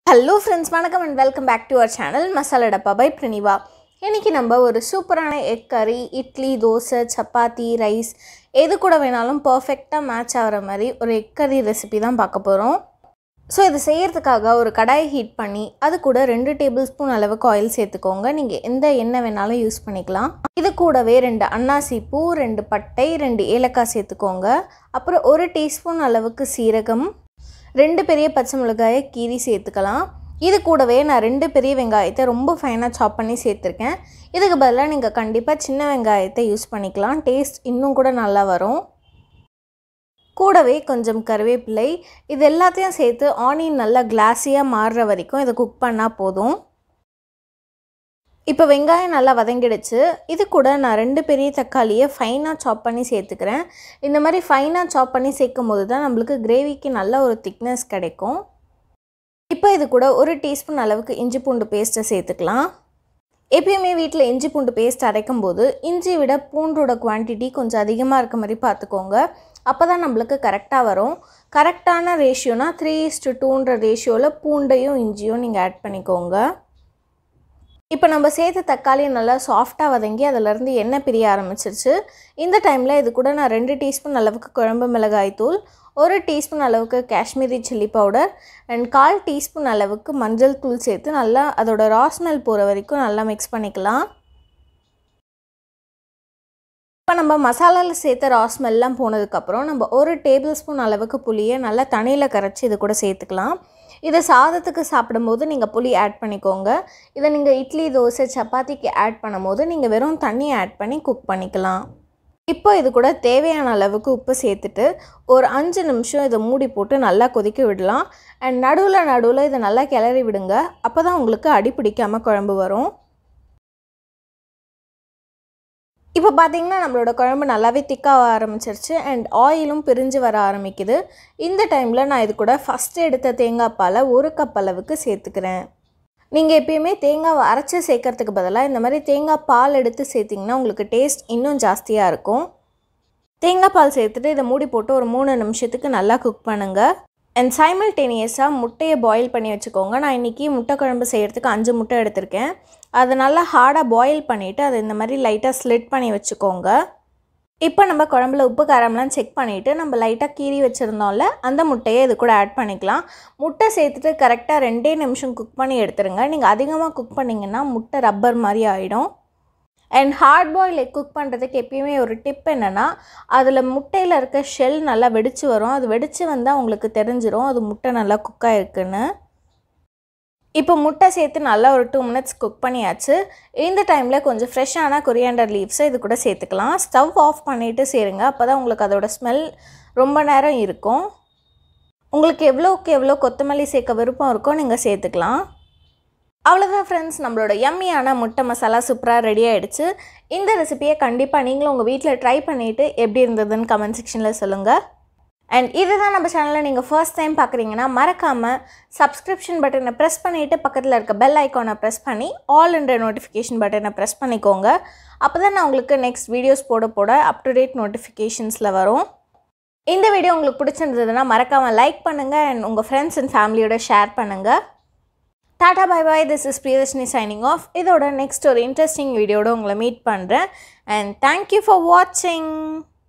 hello friends வணக்கம் and welcome back to our channel Masala Dabba by பிரணிவா இன்றைக்கி நம்ம ஒரு சூப்பரான எக் கறி இட்லி தோசை சப்பாத்தி ரைஸ் எது கூட வேணாலும் பர்ஃபெக்டாக மேட்ச் ஆகிற மாதிரி ஒரு எக் கறி ரெசிபி தான் பார்க்க போகிறோம் ஸோ இது செய்கிறதுக்காக ஒரு கடாயை ஹீட் பண்ணி அது கூட ரெண்டு டேபிள் ஸ்பூன் அளவுக்கு ஆயில் சேர்த்துக்கோங்க நீங்கள் எந்த எண்ணெய் வேணாலும் யூஸ் பண்ணிக்கலாம் இது கூடவே ரெண்டு அன்னாசி பூ ரெண்டு பட்டை ரெண்டு ஏலக்காய் சேர்த்துக்கோங்க அப்புறம் ஒரு டீஸ்பூன் அளவுக்கு சீரகம் ரெண்டு பெரிய பச்சை மிளகாயை கீரி சேர்த்துக்கலாம் இது கூடவே நான் ரெண்டு பெரிய வெங்காயத்தை ரொம்ப ஃபைனாக சாப் பண்ணி சேர்த்துருக்கேன் இதுக்கு பதிலாக நீங்கள் கண்டிப்பாக சின்ன வெங்காயத்தை யூஸ் பண்ணிக்கலாம் டேஸ்ட் இன்னும் கூட நல்லா வரும் கூடவே கொஞ்சம் கருவேப்பிலை இது எல்லாத்தையும் சேர்த்து ஆனியன் நல்லா கிளாஸியாக மாறுற வரைக்கும் இதை குக் பண்ணால் போதும் இப்போ வெங்காயம் நல்லா வதங்கிடுச்சு இது கூட நான் ரெண்டு பெரிய தக்காளியை ஃபைனாக சாப் பண்ணி சேர்த்துக்கிறேன் இந்த மாதிரி ஃபைனாக சாப் பண்ணி சேர்க்கும் போது தான் நம்மளுக்கு கிரேவிக்கு நல்ல ஒரு திக்னஸ் கிடைக்கும் இப்போ இது கூட ஒரு டீஸ்பூன் அளவுக்கு இஞ்சி பூண்டு பேஸ்ட்டை சேர்த்துக்கலாம் எப்பயுமே வீட்டில் இஞ்சி பூண்டு பேஸ்ட் அரைக்கும் போது இஞ்சி விட பூண்டோட குவான்டிட்டி கொஞ்சம் அதிகமாக இருக்க மாதிரி பார்த்துக்கோங்க அப்போ தான் நம்மளுக்கு கரெக்டாக வரும் கரெக்டான ரேஷியோனா த்ரீ இஸ்டு டூன்ற ரேஷியோவில் பூண்டையும் இஞ்சியும் நீங்கள் ஆட் பண்ணிக்கோங்க இப்போ நம்ம சேர்த்த தக்காளி நல்லா சாஃப்டாக வதங்கி அதிலேருந்து எண்ணெய் பிரிய ஆரம்பிச்சிருச்சு இந்த டைமில் இது கூட நான் ரெண்டு டீஸ்பூன் அளவுக்கு குழம்பு மிளகாய் தூள் ஒரு டீஸ்பூன் அளவுக்கு காஷ்மீரி சில்லி பவுடர் அண்ட் கால் டீஸ்பூன் அளவுக்கு மஞ்சள் தூள் சேர்த்து நல்லா அதோட ராஸ்மெல் போகிற வரைக்கும் நல்லா மிக்ஸ் பண்ணிக்கலாம் இப்போ நம்ம மசாலாவில் சேர்த்த ராஸ்மெல்லாம் போனதுக்கப்புறம் நம்ம ஒரு டேபிள் ஸ்பூன் அளவுக்கு புளியை நல்லா தண்ணியில் கரைச்சி இது கூட சேர்த்துக்கலாம் இதை சாதத்துக்கு சாப்பிடும்போது நீங்கள் புளி ஆட் பண்ணிக்கோங்க இதை நீங்கள் இட்லி தோசை சப்பாத்திக்கு ஆட் பண்ணும்போது நீங்கள் வெறும் தண்ணி ஆட் பண்ணி குக் பண்ணிக்கலாம் இப்போ இது கூட தேவையான அளவுக்கு உப்பு சேர்த்துட்டு ஒரு அஞ்சு நிமிஷம் இதை மூடி போட்டு நல்லா கொதிக்க விடலாம் அண்ட் நடுவில் நடுவில் இதை நல்லா கிளறி விடுங்க அப்போ தான் உங்களுக்கு அடி பிடிக்காமல் குழம்பு வரும் இப்போ பார்த்தீங்கன்னா நம்மளோட குழம்பு நல்லாவே திக்காக ஆரம்பிச்சிருச்சு அண்ட் ஆயிலும் பிரிஞ்சு வர ஆரம்பிக்குது இந்த டைமில் நான் இது கூட ஃபஸ்ட்டு எடுத்த தேங்காய் பாலை ஒரு கப் அளவுக்கு சேர்த்துக்கிறேன் நீங்கள் எப்பயுமே தேங்காவை அரைச்சி சேர்க்கறதுக்கு பதிலாக இந்த மாதிரி தேங்காய் பால் எடுத்து சேர்த்திங்கன்னா உங்களுக்கு டேஸ்ட் இன்னும் ஜாஸ்தியாக இருக்கும் தேங்காய் பால் சேர்த்துட்டு இதை மூடி போட்டு ஒரு மூணு நிமிஷத்துக்கு நல்லா குக் பண்ணுங்கள் அண்ட் சைமல்டேனியஸாக முட்டையை பாயில் பண்ணி வச்சுக்கோங்க நான் இன்றைக்கி முட்டை குழம்பு செய்கிறதுக்கு அஞ்சு முட்டை எடுத்திருக்கேன் அதை நல்லா ஹார்டாக பாயில் பண்ணிவிட்டு அதை இந்த மாதிரி லைட்டாக ஸ்லிட் பண்ணி வச்சுக்கோங்க இப்போ நம்ம குழம்புல உப்பு காரம்லாம் செக் பண்ணிவிட்டு நம்ம லைட்டாக கீறி வச்சுருந்தோம்ல அந்த முட்டையை இது கூட ஆட் பண்ணிக்கலாம் முட்டை சேர்த்துட்டு கரெக்டாக ரெண்டே நிமிஷம் குக் பண்ணி எடுத்துருங்க நீங்கள் அதிகமாக குக் பண்ணிங்கன்னா முட்டை ரப்பர் மாதிரி ஆகிடும் and hard boil egg cook பண்ணுறதுக்கு எப்பயுமே ஒரு டிப் என்னென்னா அதில் முட்டையில் இருக்க ஷெல் நல்லா வெடித்து வரும் அது வெடித்து வந்தால் உங்களுக்கு தெரிஞ்சிடும் அது முட்டை நல்லா குக்காக இருக்குன்னு இப்போ முட்டை சேர்த்து நல்லா ஒரு டூ மினிட்ஸ் குக் பண்ணியாச்சு இந்த டைமில் கொஞ்சம் ஃப்ரெஷ்ஷான கொரியாண்டர் லீவ்ஸை இது கூட சேர்த்துக்கலாம் ஸ்டவ் ஆஃப் பண்ணிவிட்டு சேருங்க அப்போ தான் உங்களுக்கு அதோட ஸ்மெல் ரொம்ப நேரம் இருக்கும் உங்களுக்கு எவ்வளோக்கு எவ்வளோ கொத்தமல்லி சேர்க்க விருப்பம் இருக்கோ நீங்கள் சேர்த்துக்கலாம் அவ்வளோதான் ஃப்ரெண்ட்ஸ் நம்மளோட எம்மியான முட்டை மசாலா சூப்பராக ரெடி ஆகிடுச்சு இந்த ரெசிபியை கண்டிப்பாக நீங்களும் உங்கள் வீட்டில் ட்ரை பண்ணிவிட்டு எப்படி இருந்ததுன்னு கமெண்ட் செக்ஷனில் சொல்லுங்கள் அண்ட் இதுதான் நம்ம சேனலில் நீங்கள் ஃபர்ஸ்ட் டைம் பார்க்குறீங்கன்னா மறக்காமல் சப்ஸ்கிரிப்ஷன் பட்டனை ப்ரெஸ் பண்ணிவிட்டு பக்கத்தில் இருக்க பெல் ஐக்கானை ப்ரெஸ் பண்ணி ஆல் என்ற நோட்டிஃபிகேஷன் பட்டனை ப்ரெஸ் பண்ணிக்கோங்க அப்போ தான் நான் உங்களுக்கு நெக்ஸ்ட் வீடியோஸ் போட போட அப் டு டேட் நோட்டிஃபிகேஷன்ஸில் வரும் இந்த வீடியோ உங்களுக்கு பிடிச்சிருந்ததுன்னா மறக்காமல் லைக் பண்ணுங்கள் அண்ட் உங்கள் ஃப்ரெண்ட்ஸ் அண்ட் ஃபேமிலியோட ஷேர் பண்ணுங்கள் டாடா bye bye this is Priyadarshini signing off இதோட நெக்ஸ்ட் ஒரு இன்ட்ரெஸ்டிங் வீடியோட உங்களை மீட் பண்ணுறேன் அண்ட் தேங்க்யூ ஃபார் வாட்சிங்